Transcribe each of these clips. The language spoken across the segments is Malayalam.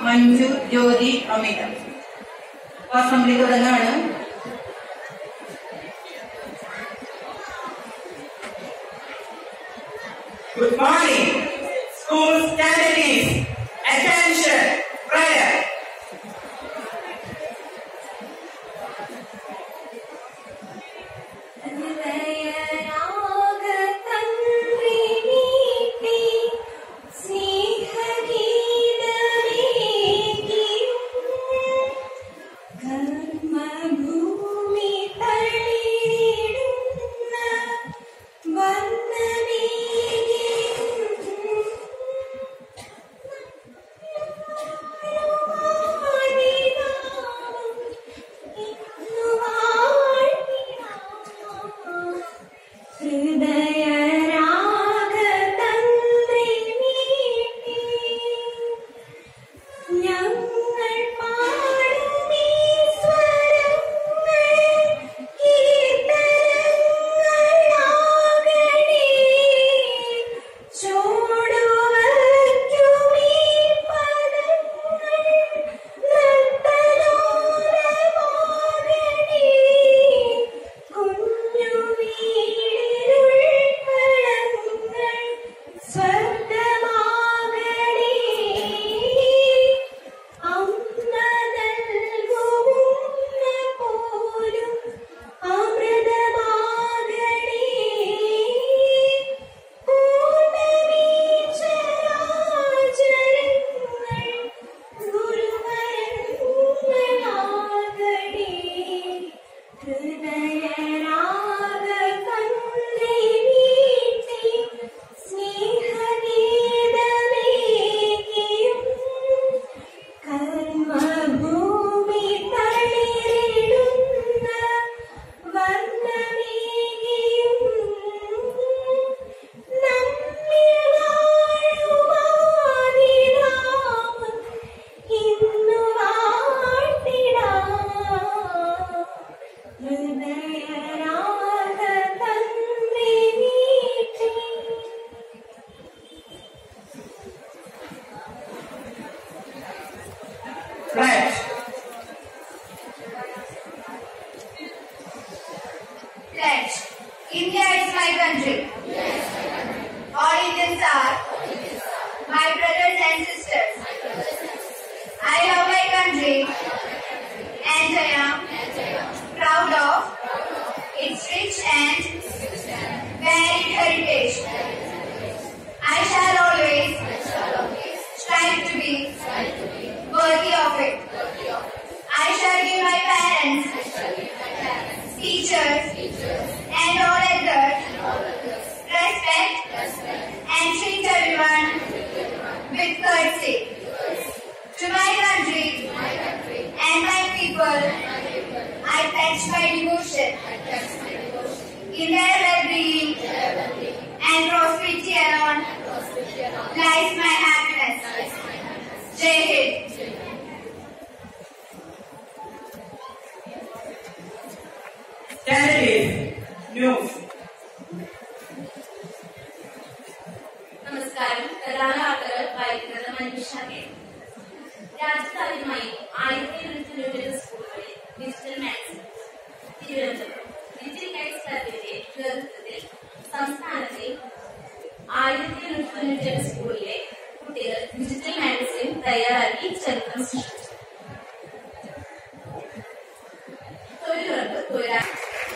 മഞ്ജു ജ്യോതി അമിത അസംബ്ലി തുടങ്ങാണ് Good morning. School standards. Attention. Prayer. കർമ്മഭൂമി തളിരിടുന്ന ഹൃദയരാഗതന്ത്രി മീട്ടി ഞങ്ങൾ പാടുമീ സ്വരങ്ങൾ കീർത്തനങ്ങളാകണേ ചൂടുവയ്ക്കുമീ പദങ്ങൾ നർത്തനോരമാകണേ കുഞ്ഞു വീടിരുൾ കളങ്ങൾ സ്വർഗമാകണേ അമ്മ നൽകുന്ന പോലും അമൃതമാകണേ പൂർണ്ണമീശ്വരാചരങ്ങൾ ഗുരുവരങ്ങളാകണേ ഹൃദയരാഗതന്ത്രി വീട്ടി സ്നേഹഗീതമേകിയും കർമ്മഭൂമി തളിരിടുന്ന വർണ്ണമേകിയും നമ്മിൽ വാഴുവാനിരാമം ഇന്നു വാഴ്ത്തിടാം ഹൃദയരാഗതന്ത്രി വീട്ടി Pledge. Pledge. India is my country. All Indians are my brothers and sisters. I love my country and I am proud of its rich and varied heritage. I shall always strive to be worthy of it. I shall give my parents, teachers, and all others respect and treat everyone with courtesy. To my country and my people, I pledge my devotion in their well-being and prosperity alone lies my happiness. Jai Hind. Standards. News. നമസ്കാരം പ്രധാന വാർത്തകൾ വായിക്കുന്നത് മനുഷ കെ രാജ്യത്താദ്യമായി ആയിരത്തി എഴുന്നൂറ്റി തൊണ്ണൂറ്റി സ്കൂളുകളിൽ digital maths Thiruvananthapuram digital maths ക്ലബിന്റെ നേതൃത്വത്തിൽ സംസ്ഥാനത്തെ ആയിരത്തി എഴുന്നൂറ്റി തൊണ്ണൂറ്റി സ്കൂളിലെ കുട്ടികൾ ഡിജിറ്റൽ മാഗസിൻ തയ്യാറാക്കി ചരിത്രം സൃഷ്ടിച്ചു തൊഴിലുറപ്പ് തൊഴിലാളി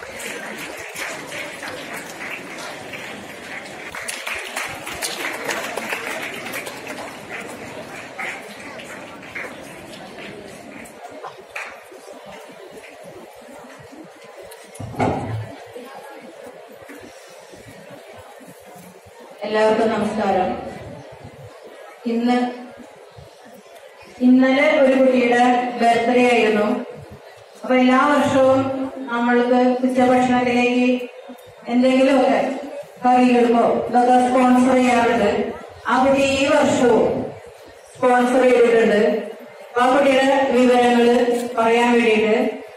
എല്ലാവർക്കും നമസ്കാരം ഇന്ന് ഇന്നലെ ഒരു കുട്ടിയുടെ ബർത്ത്ഡേ ആയിരുന്നു അപ്പൊ എല്ലാ വർഷവും നമ്മൾക്ക് ഉച്ചഭക്ഷണത്തിലേക്ക് എന്തെങ്കിലുമൊക്കെ കറികൾക്കോ ഇതൊക്കെ സ്പോൺസർ ചെയ്യാറുണ്ട് ആ കുട്ടി ഈ വർഷവും സ്പോൺസർ ചെയ്തിട്ടുണ്ട് അപ്പൊ ആ കുട്ടിയുടെ വിവരങ്ങൾ പറയാൻ വേണ്ടിയിട്ട്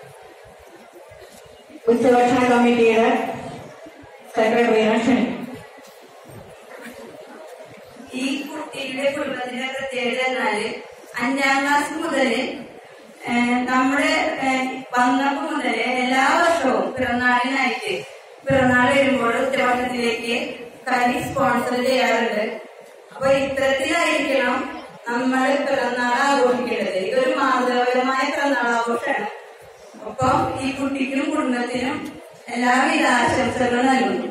ഉച്ചഭക്ഷണ കമ്മിറ്റിയുടെ സെക്രട്ടറിയെ ക്ഷണിക്കും ഈ കുട്ടിയുടെ കുടുംബത്തിന്റെ പ്രത്യേകത എന്നാല് അഞ്ചാം ക്ലാസ് മുതല് ഏഹ്, നമ്മുടെ ഏഹ്, വന്നപ്പോ മുതല് എല്ലാ വർഷവും പിറന്നാളിനായിട്ട് പിറന്നാൾ വരുമ്പോൾ ഉത്തരവാദിത്തത്തിലേക്ക് കളി സ്പോൺസർ ചെയ്യാറുണ്ട് അപ്പൊ ഇത്തരത്തിലായിരിക്കണം നമ്മൾ പിറന്നാൾ ആഘോഷിക്കേണ്ടത് ഇതൊരു മാതൃകപരമായ പിറന്നാൾ ആഘോഷമാണ് ഒപ്പം ഈ കുട്ടിക്കും കുടുംബത്തിനും എല്ലാവിധ ആശംസകളും നൽകുന്നു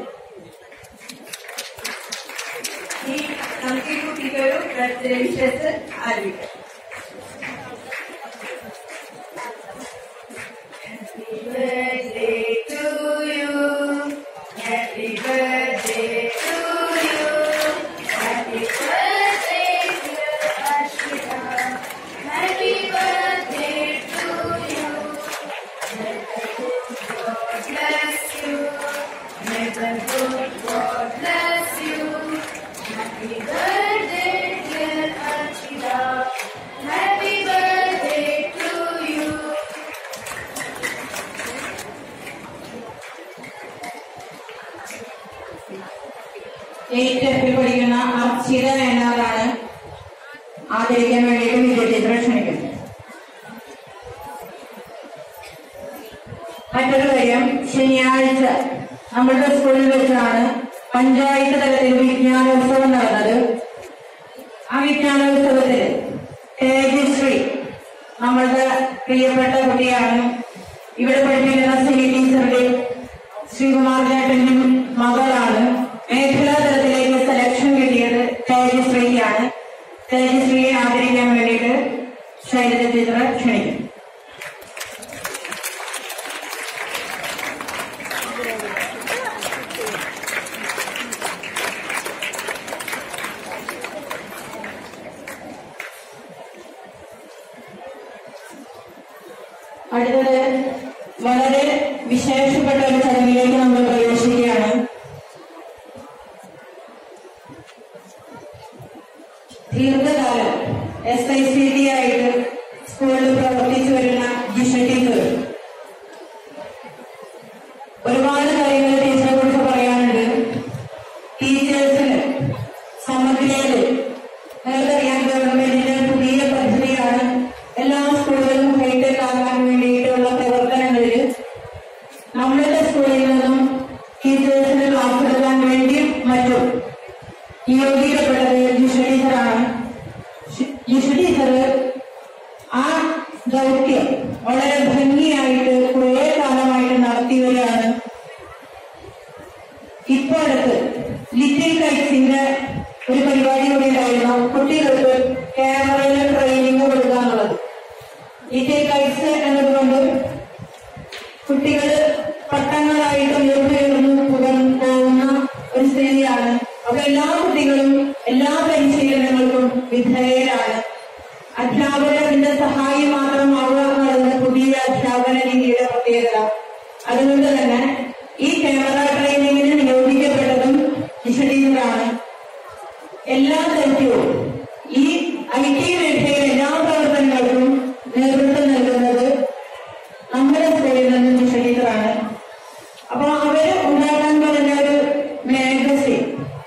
ഈ നമുക്ക് ഈ കുട്ടിക്കൊരു ബർത്ത്ഡേ വിഷസ് ആരംഭിക്കാം Happy birthday to you. Happy birthday to you. Happy birthday, dear Ashita. Happy birthday to you. May the good God bless you. May the good God bless you. Happy birthday, dear Ashita. Happy birthday to you. Eight എഫിൽ പഠിക്കുന്ന അർച്ചിത എന്നവരാണ് ആദരിക്കാൻ വേണ്ടിയിട്ട് വിജയചിത്രം ക്ഷണിക്കുന്നത് മറ്റൊരു കാര്യം ശനിയാഴ്ച നമ്മളുടെ സ്കൂളിൽ വെച്ചാണ് പഞ്ചായത്ത് തലത്തിൽ വിജ്ഞാനോത്സവം നടന്നത് ആ വിജ്ഞാനോത്സവത്തിൽ തേജശ്രീ നമ്മളുടെ പ്രിയപ്പെട്ട കുട്ടിയാണ് ഇവിടെ പഠിപ്പിക്കുന്ന സിനി ടീച്ചറുടെ ശ്രീകുമാർ ചേട്ടനും മകളാണ് മേഖലാ തലത്തിലേക്ക് സെലക്ഷൻ കിട്ടിയത് തേജശ്രീയാണ് തേജശ്രീയെ ആദരിക്കാൻ വേണ്ടിയിട്ട് ശൈലജ ടീച്ചറെ ക്ഷണിക്കും അടുത്തത് വളരെ വിശേഷപ്പെട്ട ഒരു ചടങ്ങിലേക്ക് നമ്മൾ പ്രവേശിക്കുകയാണ് ദീർഘകാലം എസ് ഐ സി ഡി ആയിട്ട് സ്കൂളിൽ പ്രവർത്തിച്ചു വരുന്ന ജിഷ ടീച്ചർ ഒരുപാട് കാര്യങ്ങൾ ടീച്ചറെ കുറിച്ച് പറയാനുണ്ട് ടീച്ചേഴ്സിന് സമഗ്രതയിൽ നിങ്ങൾക്കറിയാം ഗവൺമെന്റിന്റെ പുതിയ പദ്ധതിയാണ് എല്ലാ സ്കൂളുകളും ഹൈടെക് ആകാൻ വേണ്ടിയിട്ടുള്ള പ്രവർത്തനങ്ങളിൽ നമ്മളുടെ സ്കൂളിൽ നിന്നും ടീച്ചേഴ്സിന് ക്ലാസ് എടുക്കാൻ വേണ്ടിയും മറ്റും നിയോഗിക്കപ്പെട്ടത് ജിഷ ടീച്ചറാണ് ഷി- ജിഷ ടീച്ചർ ആ ദൗത്യം വളരെ ഭംഗിയായിട്ട് കുറേ കാലമായിട്ട് നടത്തി വരികയാണ് ഇപ്പൊ അടുത്ത് ലിറ്റിൽ കൈറ്റ്സിന്റെ ഒരു പരിപാടി കൂടി ഉണ്ടായിരുന്നു കുട്ടികൾക്ക് ക്യാമറയിൽ ട്രെയിനിങ് കൊടുക്കുക എന്നുള്ളത് ലിറ്റിൽ കൈറ്റ്സ് എന്നതുകൊണ്ട് കുട്ടികൾ പട്ടങ്ങളായിട്ട് ഉയർന്നുയർന്നു പുകർന്നു പോകുന്ന ഒരു സ്ഥിതിയാണ് അപ്പൊ എല്ലാ കുട്ടികളും എല്ലാ പരിശീലനങ്ങൾക്കും വിധേയരാണ് അധ്യാപകരുടെ സഹായം മാത്രമാവുക എന്നുള്ളത് പുതിയ അധ്യാപന രീതിയുടെ പ്രത്യേകത അതുകൊണ്ട് തന്നെ ഈ ക്യാമറ ട്രെയിനിങ്ങിന് നിയോഗിക്കപ്പെട്ടതും വിശദീകരണമാണ് എല്ലാ ദൗത്യവും ഈ ഐ ടി മേഖലയിലെ എല്ലാ പ്രവർത്തനങ്ങൾക്കും നേതൃത്വം നൽകുന്നത് നമ്മുടെ സ്കൂളിൽ നിന്ന് വിശദീകരണമാണ് അപ്പൊ അവര് ഉണ്ടാക്കാൻ പറഞ്ഞ ഒരു മാഗസിൻ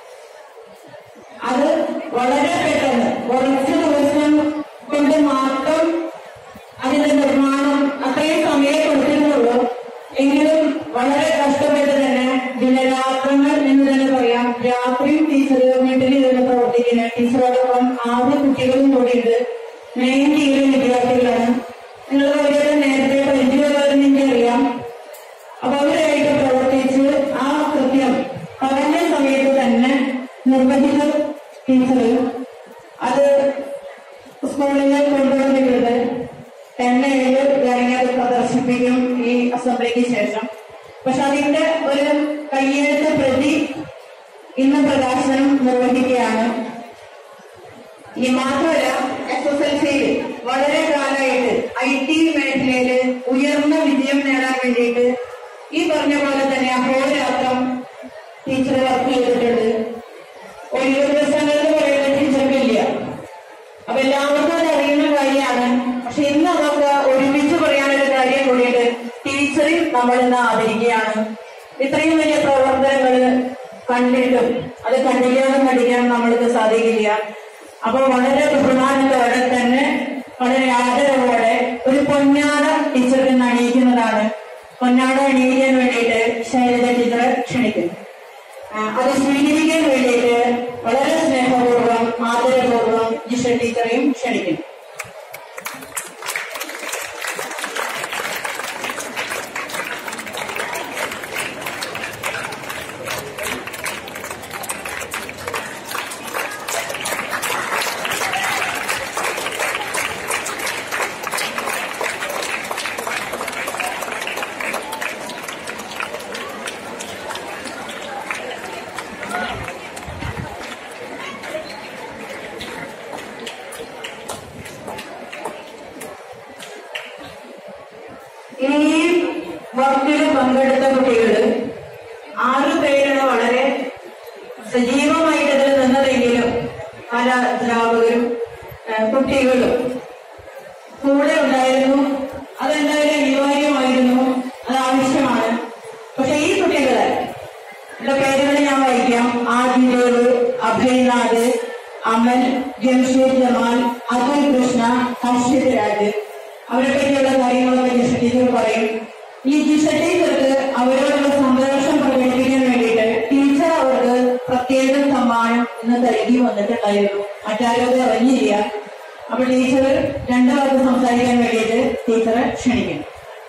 അത് വളരെ പെട്ടെന്ന് കുറച്ച് ദിവസം കൊണ്ട് മാത്രം അതിന്റെ നിർമ്മാണം അത്രയും സമയം കൊടുത്തിരുന്നുള്ളൂ എങ്കിലും വളരെ കഷ്ടപ്പെട്ട് തന്നെ ദിനരാത്രങ്ങൾ എന്ന് തന്നെ പറയാം രാത്രിയും ടീച്ചർ വീട്ടിൽ ഇരുന്ന് പ്രവർത്തിക്കുന്ന ടീച്ചറോടൊപ്പം ആറ് കുട്ടികളും കൂടിയുണ്ട് നയൻറ്റിയിലെ വിദ്യാർത്ഥികളാണ് നിങ്ങൾ അവരുടെ നേരത്തെ പരിചയമുള്ളവരെന്ന് എനിക്കറിയാം അപ്പൊ അവരായിട്ട് പ്രവർത്തിച്ച് ആ കൃത്യം പറഞ്ഞ സമയത്ത് തന്നെ നിർവഹിച്ച ടീച്ചർ അത് സ്കൂളിൽ കൊണ്ടുവന്നിട്ടുണ്ട് തന്നെ ഏഴ് കാര്യങ്ങൾ പ്രദർശിപ്പിക്കും ഈ അസംബ്ലിക്ക് ശേഷം പക്ഷെ അതിന്റെ ഒരു കയ്യെഴുത്ത് പ്രതി ഇന്ന് പ്രകാശനം നിർവഹിക്കുകയാണ് ഇനി മാത്രമല്ല എസ് എസ് എൽ സിയിൽ വളരെ കാലമായിട്ട് ഐ ടി മേഖലയിൽ ഉയർന്ന വിജയം നേടാൻ വേണ്ടിയിട്ട് ഈ പറഞ്ഞ പോലെ തന്നെ അഹോരാത്രം ടീച്ചർ വർക്ക് ചെയ്തിട്ടുണ്ട് ഒഴിവ് ദിവസങ്ങളിൽ പറയുന്ന ടീച്ചർക്കില്ല അപ്പൊ എല്ലാവർക്കും അത് അറിയുന്ന കാര്യമാണ് പക്ഷെ ഇന്ന് നമുക്ക് ഒരുമിച്ച് പറയാനൊരു കാര്യം കൂടിയിട്ട് ടീച്ചറിൽ നമ്മൾ ഇന്ന് ആദരിക്കുകയാണ് ഇത്രയും വലിയ പ്രവർത്തനങ്ങൾ കണ്ടിട്ടും അത് കണ്ടില്ലാതെ കണ്ടിക്കാൻ നമ്മൾക്ക് സാധിക്കില്ല അപ്പോൾ വളരെ ബഹുമാനത്തോടെ തന്നെ വളരെ ആദരവോടെ ഒരു പൊന്നാട ടീച്ചറിന് അണിയിക്കുന്നതാണ് പൊന്നാട അണിയിക്കാൻ വേണ്ടിയിട്ട് ശൈലജ ടീച്ചറെ ക്ഷണിക്കുന്നു ആ, അത് സ്വീകരിക്കാൻ വേണ്ടിയിട്ട് വളരെ സ്നേഹപൂർവ്വം ആദരപൂർവ്വം ജിഷ ടീച്ചറെയും ക്ഷണിക്കുന്നു ഈ വർക്കിൽ പങ്കെടുത്ത കുട്ടികള് ആറു പേരാണ് വളരെ സജീവമായിട്ട് ഇതിൽ നിന്നതെങ്കിലും പല അധ്യാപകരും ഏഹ്, കുട്ടികളും കൂടെ ഉണ്ടായിരുന്നു അതെന്തായാലും അനിവാര്യമായിരുന്നു അത് ആവശ്യമാണ് പക്ഷെ ഈ കുട്ടികളെ എന്റെ പേരുകൾ ഞാൻ വായിക്കാം ആദിദേവ് അഭയ്നാഥ് അമൽ ജംഷീദ് ജമാൽ അതുൽ കൃഷ്ണ ഹർഷിത് രാജ് അവരെ പറ്റിയുള്ള കാര്യങ്ങളൊക്കെ ജിഷ ടീച്ചർ പറയും ഈ ജിഷ ടീച്ചർക്ക് അവരോടുള്ള സന്തോഷം പ്രകടിപ്പിക്കാൻ വേണ്ടിയിട്ട് ടീച്ചർ അവർക്ക് പ്രത്യേക സമ്മാനം ഇന്ന് നൽകി വന്നിട്ടുണ്ടായിരുന്നു മറ്റാരും അറിഞ്ഞില്ല അപ്പൊ ടീച്ചർ രണ്ടു പേർക്ക് സംസാരിക്കാൻ വേണ്ടിയിട്ട് ടീച്ചറെ ക്ഷണിക്കുന്നു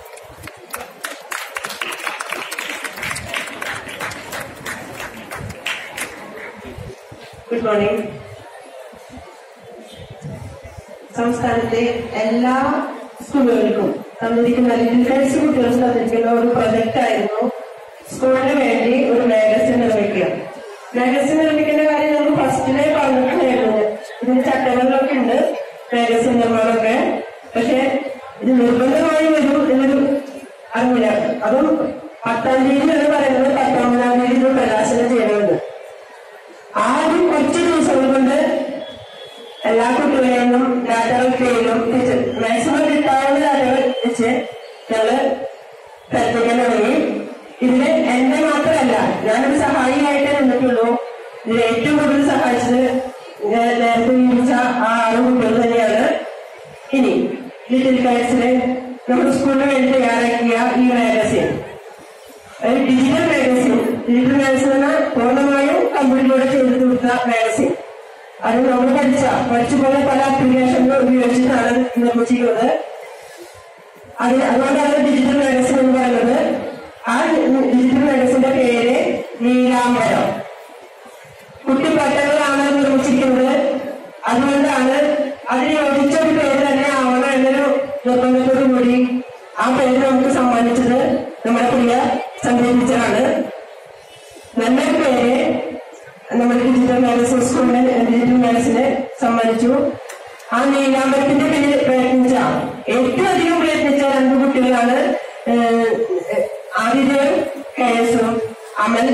ഗുഡ് മോർണിംഗ് സംസ്ഥാനത്തെ എല്ലാ സ്കൂളുകൾക്കും തന്നിരിക്കുന്ന ലിറ്ററേച്ചർ കുട്ടികൾക്ക് തന്നിരിക്കുന്ന ഒരു പ്രൊജക്റ്റ് ആയിരുന്നു സ്കൂളിന് വേണ്ടി ഒരു മാഗസിൻ നിർമ്മിക്കുക മാഗസിൻ നിർമ്മിക്കുന്ന കാര്യം നമ്മൾ ഫസ്റ്റിലെ പറഞ്ഞിട്ടുണ്ടായിരുന്നു ഇതിന് ചട്ടങ്ങളിലൊക്കെ ഉണ്ട് മാഗസിൻ നിർമ്മാണമൊക്കെ പക്ഷെ ഇത് നിർബന്ധമായി വരും എന്നൊരു അറിഞ്ഞില്ല അതും പത്താം തീയതി എന്ന് പറയുന്നത് പത്തൊമ്പതാം തീയതി ഇത് പ്രകാശനം ചെയ്യണമെന്ന് ആദ്യം കുറച്ച് ദിവസങ്ങൾ കൊണ്ട് എല്ലാ കുട്ടികളെയും ഡാറ്റകൾ പേരും മാക്സിമം കിട്ടാവുന്ന ഡാറ്റകൾ വെച്ച് ഞങ്ങള് പ്രവർത്തിക്കാൻ തുടങ്ങി ഇതില് എന്നെ മാത്രമല്ല ഞാനൊരു സഹായിയായിട്ടേ നിന്നിട്ടുള്ളൂ ഇതിൽ ഏറ്റവും കൂടുതൽ സഹായിച്ചത് ഞാൻ നേരത്തെ വിളിച്ച ആ ആറ് കുട്ടികൾ തന്നെയാണ് ഇനി ലിറ്റിൽ കാഴ്സിലെ നമ്മുടെ സ്കൂളിന് വേണ്ടി തയ്യാറാക്കിയ ഈ മാഗസിൻ ഒരു ഡിജിറ്റൽ മാഗസിൻ ഡിജിറ്റൽ മാഗസിൻ എന്ന പൂർണ്ണമായും കമ്പ്യൂട്ടറിലൂടെ ചെയ്തു കൊടുത്ത മാഗസിൻ അത് നമ്മൾ പഠിച്ച പഠിച്ചു പോയ പല ആപ്ലിക്കേഷനുകൾ ഉപയോഗിച്ചിട്ടാണ് നിർമ്മിച്ചിട്ടുള്ളത് അത് അതുകൊണ്ടാണ് ഡിജിറ്റൽ മാഗസിൻ എന്ന് പറയുന്നത് ആ ഡിജിറ്റൽ മാഗസിന്റെ പേര് നീലാംബരം കുട്ടിപ്പട്ടങ്ങളാണ് നിർമ്മിച്ചിരിക്കുന്നത് അതുകൊണ്ടാണ് അതിന് യോജിച്ച ഒരു പേര് തന്നെ ആവണം എന്നൊരു നിർബന്ധത്തോടു കൂടി ആ പേര് നമുക്ക് സമ്മാനിച്ചത് നമ്മുടെ പ്രിയ സംഗീത ടീച്ചറാണ് നല്ലൊരു പേര് നമ്മുടെ ഡിജിറ്റൽ മാഗസിൻ സ്കൂളിന് ഡിജിറ്റൽ മാഗസിന് സമ്മാനിച്ചു ആ നീലാമ്പരത്തിന്റെ പേര് പ്രയത്നിച്ച ഏറ്റവും അധികം പ്രയത്നിച്ച രണ്ട് കുട്ടികളാണ് ഏഹ്, ആദിത്യ കെ എസും അമൽ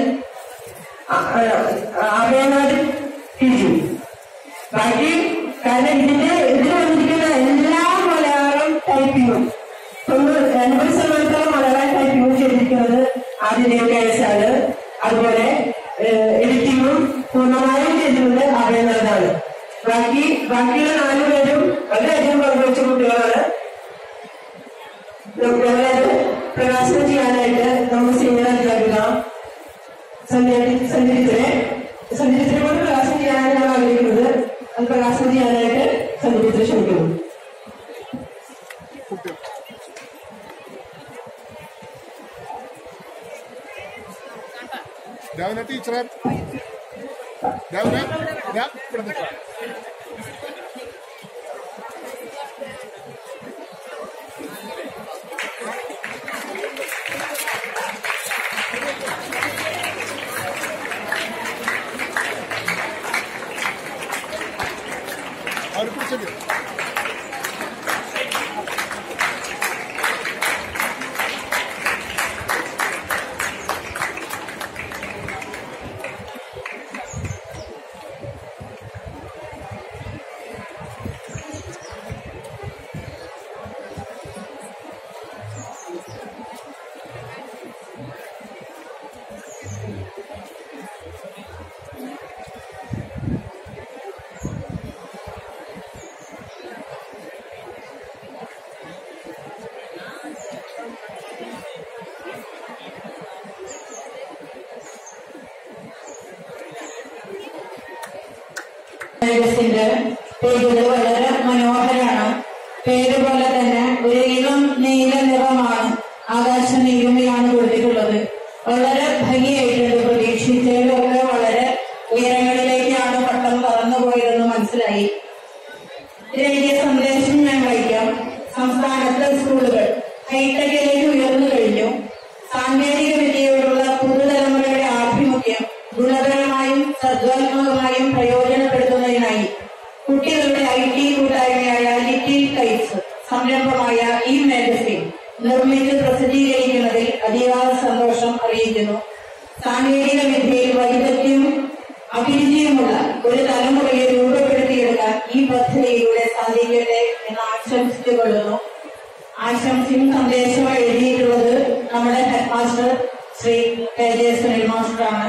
അഭയനാഥ് ടിജു ബാക്കി കാരണം ഇതിന്റെ ഇതിൽ വന്നിരിക്കുന്ന എല്ലാ മലയാളം ടൈപ്പിങ്ങും തൊണ്ണൂറ് എൺപത് ശതമാനത്തോളം മലയാളം ടൈപ്പിങ്ങും ചെയ്തിരിക്കുന്നത് ആദിദേവ് കേസാണ് അതുപോലെ എഡിറ്റിങ്ങും പൂർണ്ണമായും ചെയ്തിട്ടുള്ളത് അഭയനാഥാണ് ബാക്കി ബാക്കിയുള്ള നാലുപേരും വളരെയധികം പങ്കുവച്ച കുട്ടികളാണ് ഞങ്ങളത് പ്രകാശനം ചെയ്യാനായിട്ട് നമ്മുടെ സീനിയർ അധ്യാപിക സഞ്ചരിച്ചതിനെ സഞ്ചരിച്ചതിനെ കൊണ്ട് പ്രകാശനം ചെയ്യാനാണ് ഞങ്ങൾ ആഗ്രഹിക്കുന്നത് അത് പ്രകാശനം ചെയ്യാനായിട്ട് സഞ്ചരിച്ചതിനെ ക്ഷണിക്കുന്നു രാവിലെ ടീച്ചറെ രാവിലെ ഞാൻ ഇവിടെ നിൽക്കാം അവർ പിടിച്ചത് മാഗസിന്റെ പേജുകൾ വളരെ മനോഹരമാണ് പേര് പോലെ തന്നെ ഒരു ഇളം നീല നിറമാണ് ആകാശ നീലമയാണ് കൊടുത്തിട്ടുള്ളത് വളരെ ഭംഗിയായിട്ടുണ്ട് പ്രതീക്ഷിച്ചതിലൊക്കെ വളരെ ഉയരങ്ങളിലേക്കാണ് പട്ടം പറന്നു പോയതെന്ന് മനസ്സിലായി ഇതിലെഴുതിയ സന്ദേശം ഞാൻ വായിക്കാം സംസ്ഥാനത്തെ സ്കൂളുകൾ ഹൈടെക്കിലേക്ക് ഉയർന്നു കഴിഞ്ഞു സാങ്കേതിക വിദ്യയോടുള്ള പുതുതലമുറയുടെ ആഭിമുഖ്യം ഗുണപരമായും സർഗാത്മകമായും പ്രയോജനപ്പെടുത്തുന്നതിനായി കുട്ടികളുടെ ഐ ടി കൂട്ടായ്മയായ ലിറ്റിൽ കൈറ്റ്സ് സംരംഭമായ ഈ മാഗസിൻ നിർമ്മിച്ച് പ്രസിദ്ധീകരിക്കുന്നതിൽ അതീവ സന്തോഷം അറിയിക്കുന്നു സാങ്കേതിക വിദ്യയിൽ വൈദഗ്ധ്യവും അഭിരുചിയുമുള്ള ഒരു തലമുറയെ രൂപപ്പെടുത്തിയെടുക്കാൻ ഈ പദ്ധതിയിലൂടെ സാധിക്കട്ടെ എന്ന് ആശംസിച്ചുകൊള്ളുന്നു ആശംസയും സന്ദേശവും എഴുതിയിട്ടുള്ളത് നമ്മുടെ head master Shri K J Sunil മാസ്റ്ററാണ്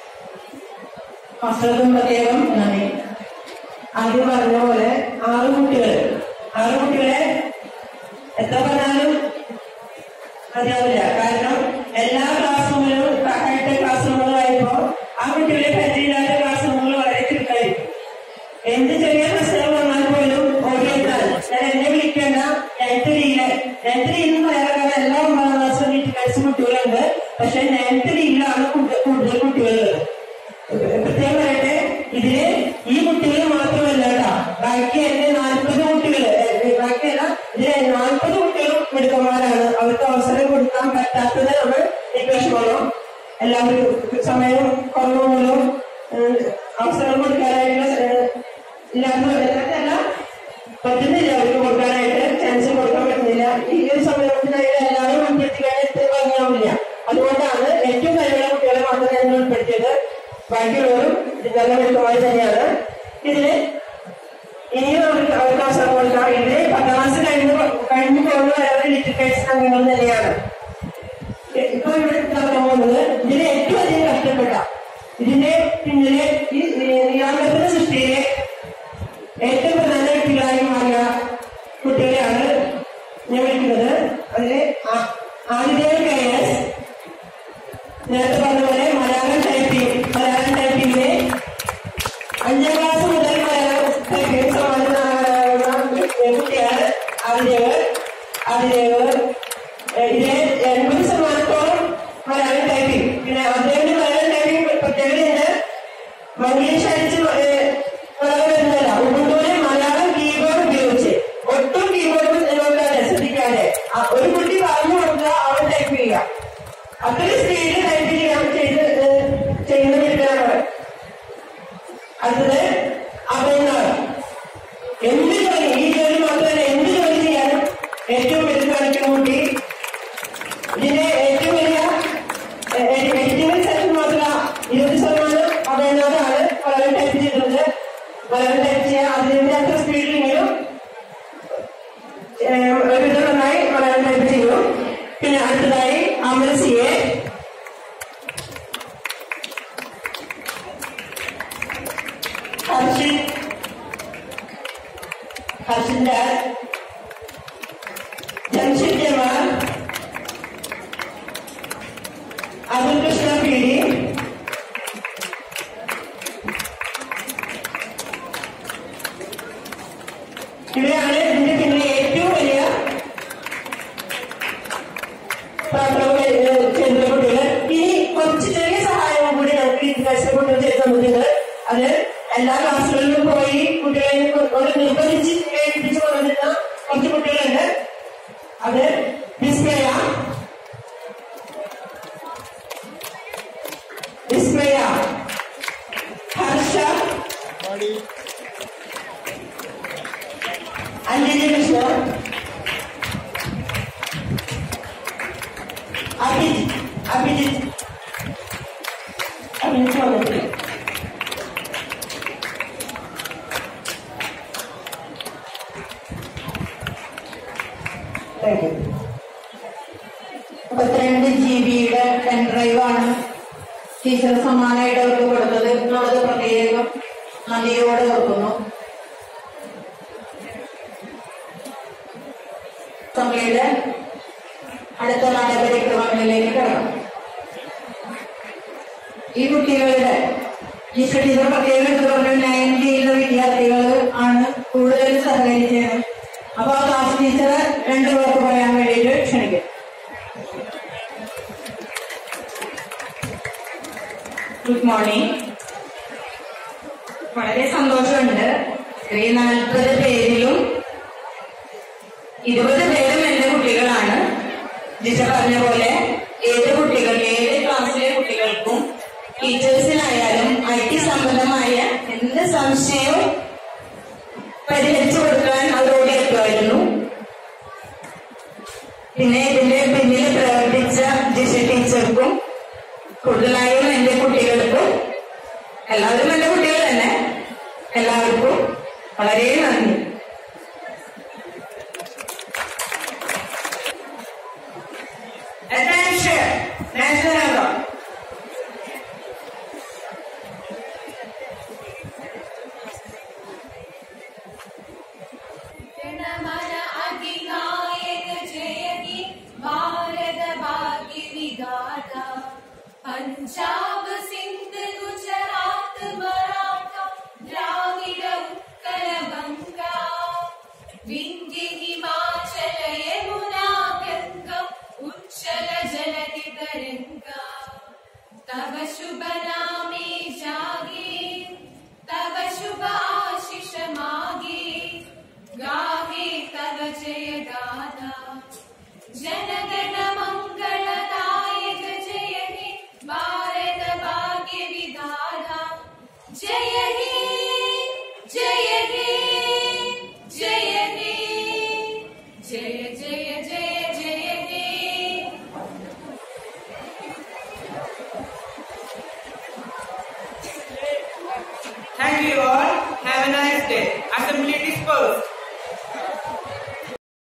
മാസ്റ്റർക്കും പ്രത്യേകം നന്ദി ആദ്യം പറഞ്ഞ പോലെ ആറ് കുട്ടികൾ ആറ് കുട്ടികളെ എത്ര പറഞ്ഞാലും മതിയാവില്ല കാരണം എല്ലാ ക്ലാസ് റൂമിലും ഹൈടെക് ക്ലാസ് റൂമുകളായപ്പോ ആ കുട്ടികളെ പരിചയമില്ലാത്ത ക്ലാസ് റൂമുകൾ വളരെ ചുരുക്കായിരിക്കും എന്ത് ചെറിയ പ്രശ്നം വന്നാൽ പോലും ഓടിയെത്താൻ ഞാൻ എന്നെ വിളിക്കേണ്ട നയൻത്തിരിയില് നയൻത്തിരിയിൽ എന്ന് പറയാൻ കാരണം എല്ലാ ഒമ്പതാം ക്ലാസ് ടീച്ചേഴ്സ് കുട്ടികളുണ്ട് പക്ഷെ നയൻത്തിരിയിലാണ് കൂടുതൽ കുട്ടികളുള്ളത് പ്രത്യേകം പറയട്ടെ ഇതില് ഈ കുട്ടികൾ മാത്രമല്ല കേട്ടോ ബാക്കി എന്റെ നാൽപ്പത് കുട്ടികള് ഏ, ബാക്കിയല്ല ഇതിലെ നാൽപ്പത് കുട്ടികളും മിടുക്കന്മാരാണ് അവർക്ക് അവസരം കൊടുക്കാൻ പറ്റാത്തത് നമ്മൾ വിഷമണം എല്ലാവരും സമയം കുറവ് മൂലം ഏ, അവസരം കൊടുക്കാനായിട്ടുള്ള ഏ, ഇല്ലാത്തതല്ല പറ്റുന്നില്ല അവർക്ക് കൊടുക്കാനായിട്ട് ചാൻസ് കൊടുക്കാൻ പറ്റുന്നില്ല ഈ ഒരു സമയത്തിനായിട്ട് എല്ലാവരും ഉൾപ്പെടുത്തിക്കാൻ എത്ര ഭംഗിയാവില്ല അതുകൊണ്ടാണ് ഏറ്റവും കഴിവുള്ള കുട്ടികളെ മാത്രം ഞാൻ ഉൾപ്പെടുത്തിയത് ബാക്കിയുള്ളവരും നല്ല വ്യക്തമായി തന്നെയാണ് ഇതില് ഇനിയും അവർക്ക് അവർക്ക് അവസരം കൊടുക്കാം ഇതില് പത്താം ക്ലാസ് കഴിഞ്ഞ് കഴിഞ്ഞു പോകുന്ന വരെ ലിറ്ററേച്ചർ അംഗങ്ങൾ തന്നെയാണ് ഇപ്പൊ ഇവിടെ നടക്കാൻ പോകുന്നത് ഇതിന് ഏറ്റവും അധികം കഷ്ടപ്പെട്ട ഇതിന്റെ പിന്നിലെ ഈ നിയാമത്തിന്റെ സൃഷ്ടിയിലെ ഏറ്റവും പ്രധാന വ്യക്തികളായി മാറിയ കുട്ടികളെയാണ് ഞാൻ വിളിക്കുന്നത് അതില് ആ- ആദിദേവ് കെ എസ് നേരത്തെ പറഞ്ഞ പോലെ മലയാളം ടൈപ്പിംഗ് മലയാളം ടൈപ്പിംഗിലെ അഞ്ചാം ക്ലാസ് മുതൽ മലയാളം ടൈപ്പിംഗ് സമ്മാനിക്കുന്ന കുട്ടിയാണ് ആദിദേവ് ആദിദേവ് ഏഹ് ഇതിലെ എൺപത് ശതമാനത്തോളം മലയാളം ടൈപ്പിംഗ് പിന്നെ അദ്ദേഹത്തിന്റെ മലയാളം ടൈപ്പിംഗ് പ്രത്യേകതയുണ്ട് മംഗ്ലീഷ് അടിച്ച് മലയാളം വരുന്നതല്ല ഉബുണ്ടുവിലെ മലയാളം കീബോർഡ് ഉപയോഗിച്ച് ഒട്ടും കീബോർഡ് നോക്കാതെ ശ്രദ്ധിക്കാതെ ആ ഒരു കുട്ടി പറഞ്ഞു കൊടുക്കുക അവൻ ടൈപ്പ് ചെയ്യുക അത്രയും സ്പീഡിൽ ടൈപ്പ് ചെയ്യാൻ ചെയ്ത് ഏഹ്, ചെയ്യുന്ന വീട്ടിലാണ് അടുത്തത് അഭിനന്ദനം എന്ത് ജോലി ഈ ജോലി മാത്രമല്ല എന്ത് ജോലി ചെയ്യാനും ഏറ്റവും വലുത് കാണിക്കുന്ന കുട്ടി ഇതിന്റെ ഏറ്റവും വലിയ എഡിറ്റിംഗ് സെക്ഷൻ മാത്രമല്ല ഇരുപത് ശതമാനം അഭിനന്ദനാണ് വളരെ ടൈപ്പ് ചെയ്തിട്ടുണ്ട് വളരെ ടൈപ്പ് ചെയ്യാൻ അതിന്റെ അത്ര സ്പീഡിലെങ്കിലും ഒരുവിധം നന്നായി വളരെ ടൈപ്പ് ചെയ്യും പിന്നെ അടുത്തതായി അമരസിയെ ഹർഷിത് ഹർഷിന്റെ ജംഷിദ് ജമാൽ അതുൽ കൃഷ്ണ പീഡി ഇവരാണ് ഇതിന്റെ പിന്നിലെ ഏറ്റവും വലിയ പ്രവർത്തനം ചെയ്യുന്ന കുട്ടികൾ ഇനി കുറച്ച് ചെറിയ സഹായവും കൂടി ഞങ്ങൾക്ക് വിദ്യാഭ്യാസ കുട്ടികൾ ചെയ്ത് തന്നിട്ടുണ്ട് അത് എല്ലാ ക്ലാസ്സുകളിലും പോയി കുട്ടികളെ ഒരു നിർബന്ധിച്ച് ഏൽപ്പിച്ച് കൊണ്ടുവരുന്ന കുറച്ച് കുട്ടികളുണ്ട് അത് വിസ്മയ വിസ്മയ ഹർഷ പാടി അഞ്ജലി കൃഷ്ണ അഭിജിത്ത് അഭിജിത്ത് അഭിജിത്ത് വന്നിട്ടില്ല താങ്ക് യു മുപ്പത്തിരണ്ട് ജി ബിയുടെ പെൻ ഡ്രൈവാണ് ടീച്ചർ സമ്മാനമായിട്ട് അവർക്ക് കൊടുത്തത് എന്നുള്ളത് പ്രത്യേകം നന്ദിയോടെ ഓർക്കുന്നു സഭയുടെ അടുത്ത നടപടിക്രമങ്ങളിലേക്ക് കടക്കാം ഈ കുട്ടികളുടെ ടീച്ചർ ടീച്ചർ പ്രത്യേകം എടുത്ത് പറഞ്ഞു നയൻറ്റിയിലെ വിദ്യാർത്ഥികൾ ആണ് കൂടുതൽ സഹകരിച്ചത് അപ്പൊ ആ ക്ലാസ് ടീച്ചർ രണ്ടു പേർക്ക് പറയാൻ വേണ്ടിയിട്ട് ക്ഷണിക്കും ഗുഡ് മോർണിംഗ് വളരെ സന്തോഷമുണ്ട് ഈ നാൽപ്പത് പേരിലും ഇരുപത് പേരും എന്റെ കുട്ടികളാണ് ടീച്ചർ പറഞ്ഞ പോലെ ഏത് കുട്ടികൾ ഏത് ക്ലാസ്സിലെ കുട്ടികൾക്കും ടീച്ചേഴ്സിനായാലും ഐ ടി സംബന്ധമായ എന്ത് സംശയവും പരിഹരിച്ചു കൊടുക്കാൻ അവരോട് എത്തുമായിരുന്നു പിന്നെ ഇതിന്റെ പിന്നിൽ പ്രവർത്തിച്ച ജിഷ ടീച്ചർക്കും കൂടുതലായും എന്റെ കുട്ടികൾക്കും എല്ലാവരും എന്റെ കുട്ടികൾ തന്നെ എല്ലാവർക്കും വളരെ നന്ദി Attention! National anthem. जनमन अधिनायक जय हे भारत भाग्य विधाता पंजाब सिंध गुजरात मराठा द्राविड उत्कल गंगा विंध्य हिमाचल यमुना गंगा उच्चल जलधि तरंगा तव शुभ नामे जागे तव शुभ आशीष मागे गाहे तव जय गाथा जनगण मङ्गलदायक जय हे भारत भाग्य विधाता जय हे जय हे जय हे जय जय जय जय हे Thank you all. Have a nice day. Assembly dispersed.